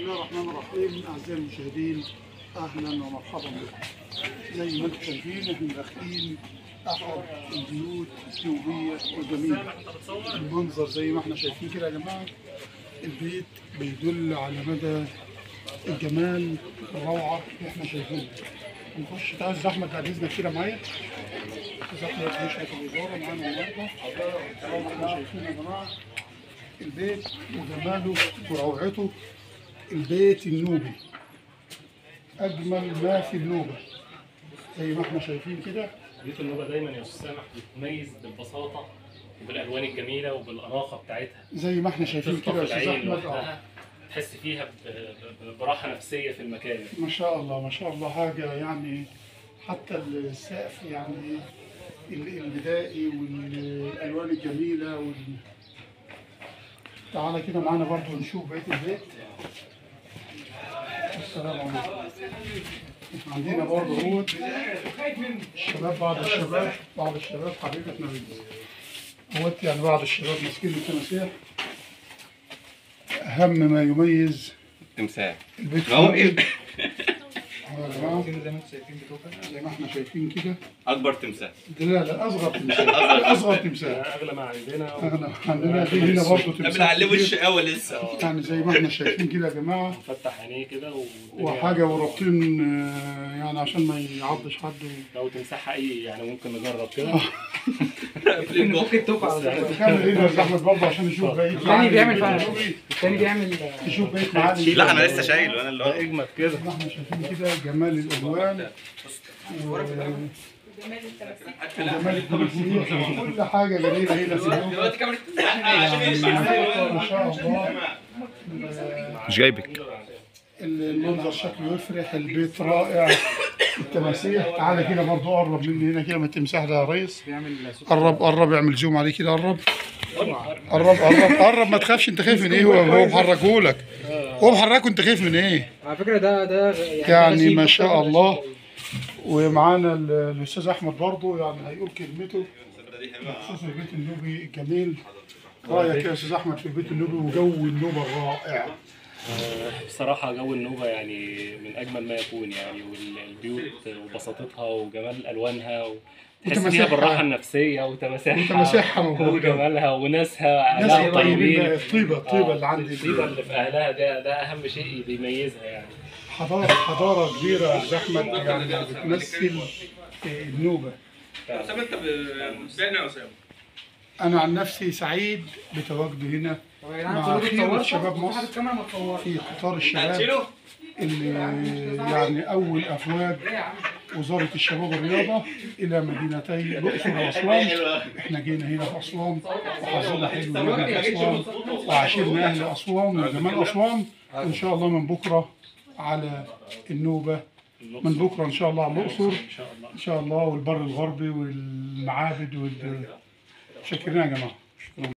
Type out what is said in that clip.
الله الرحمن الرحيم أعزائي المشاهدين أهلا ومرحبا بكم زي ما انتم شايفين احنا داخلين أحد البيوت النوبية والجميلة المنظر زي ما احنا شايفين كده يا جماعة البيت بيدل على مدى الجمال الروعة اللي احنا شايفينه نخش تعال زحمة بعد إذنك كده معايا زحمة مشرف الإدارة معانا النهاردة زي ما احنا شايفين يا جماعة البيت وجماله وروعته البيت النوبي أجمل ما في النوبة زي ما احنا شايفين كده بيوت النوبة دايما يا أستاذ سامح بتتميز بالبساطة وبالألوان الجميلة وبالأناقة بتاعتها زي ما احنا شايفين كده يا تخطف أستاذ العين أحمد آه. لوحدها تحس فيها ب- ب- براحة نفسية في المكان ما شاء الله ما شاء الله حاجة يعني حتى السقف يعني ال- البدائي والألوان الجميلة وال... تعالى كده معانا برضو نشوف بقية البيت السلام عليكم عندنا برضو هو الشباب بعض الشباب بعض الشباب حبيبتنا هوت يعني بعض الشباب ماسكين التماسيح أهم ما يميز تمساح البيت ما هو النوبي. إيه؟ أهو يا جماعة زي ما احنا شايفين كده اكبر تمساح لا لا اصغر تمثال اصغر تمثال ده أغلى ما عندنا احنا عندنا في هنا برضه ده تمثال بنعلمه كبير. الشقاوه لسه يعني زي ما احنا شايفين كده يا جماعه فتح عينيه كده والدنيا- وحاجه ورابطين آه، يعني عشان ما يعضش حد لو تمساح حقيقي يعني ممكن نجرب كده ممكن تقع على فكرة. كمل هنا يا احمد برضه عشان نشوف بقيه الثاني بيعمل معالم فعلا النوبي. الثاني بيعمل نشوف بقيه معالم لا انا لسه شايله انا اللي ده هو اجمد كده زي ما احنا شايفين كده جمال الالوان و- وجمال التمثيل كل حاجه جميله هنا في النوبه يعني ما شاء الله مش جايبك المنظر شكله يفرح البيت رائع التماسيح تعالى كده برضو قرب مني هنا كده من التمساح ده يا ريس قرب قرب اعمل زوم عليه كده قرب قرب قرب قرب ما تخافش انت خايف من ايه هو هو محركهولك هو محركه انت خايف من ايه على فكره ده ده يعني غسيل ما شاء مختلف. الله ومعانا ال- الاستاذ احمد برضو يعني هيقول كلمته بخصوص البيت النوبي الجميل رايك يا استاذ احمد في البيت النوبي وجو النوبه الرائع آه، بصراحة جو النوبة يعني من أجمل ما يكون يعني والبيوت وبساطتها وجمال ألوانها تحس فيها وتماسيحها. بالراحة النفسية وتماسيحها وتماسيحها موجودة. وجمالها وناسها ناس أهلها طيبين طيبين بقى، الطيبة الطيبة آه، اللي عندي الطيبة اللي في أهلها ده ده أهم شيء بيميزها يعني حضارة حضارة كبيرة يا أستاذ أحمد يعني بتمثل النوبة اسامه انت بعنا يا اسامه أنا عن نفسي سعيد بتواجدي هنا طب يا جدعان مع كلكم خيرة تصوروا شباب وفي مصر حد الكاميرا ما تصورش في قطار الشباب اللي يعني أول أفواج وزارة الشباب والرياضة إلى مدينتي الأقصر وأسوان إحنا جينا هنا في أسوان وحظنا حلو إن إحنا في أسوان وعاشرنا أهل أسوان وجمال أسوان إن شاء الله من بكرة على النوبة من بكرة إن شاء الله على الأقصر إن شاء الله ان شاء الله والبر الغربي والمعابد وال شكرا يا جماعه